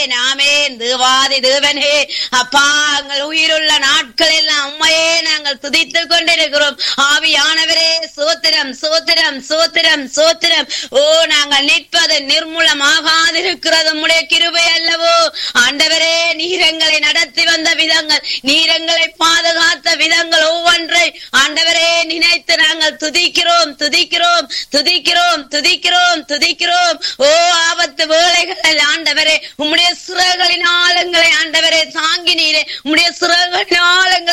நாமேன் தேவாதி தேவனே அப்பா எங்கள் உயிருள்ள நாட்கள் எல்லாம் உண்மையே நாங்கள் துதித்துக் கொண்டிருக்கிறோம் ஆவியானவரே சோத்திரம் சோத்திரம் சோத்திரம் சோத்திரம் ஓ நாங்கள் நிற்பது நிர்மூலமாகாதிருக்கிறது உம்முடைய கிருபை அல்லவோ ஆண்டவரே நீரங்களை நடத்தி வந்த விதங்கள் நீரங்களை பாதுகாத்த விதங்கள் ஒவ்வொன்றை ஆண்டவரே நினைத்து நாங்கள் துதிக்கிறோம் துதிக்கிறோம் துதிக்கிறோம் துதிக்கிறோம் துதிக்கிறோம் ஓ ஆபத்து வேலைகளில் ஆண்டவரே உம்முடைய சிறகுகளின் ஆழங்களை ஆண்டவரே தாங்கி நீரே உம்முடைய சிறகுகளின் ஆழங்களை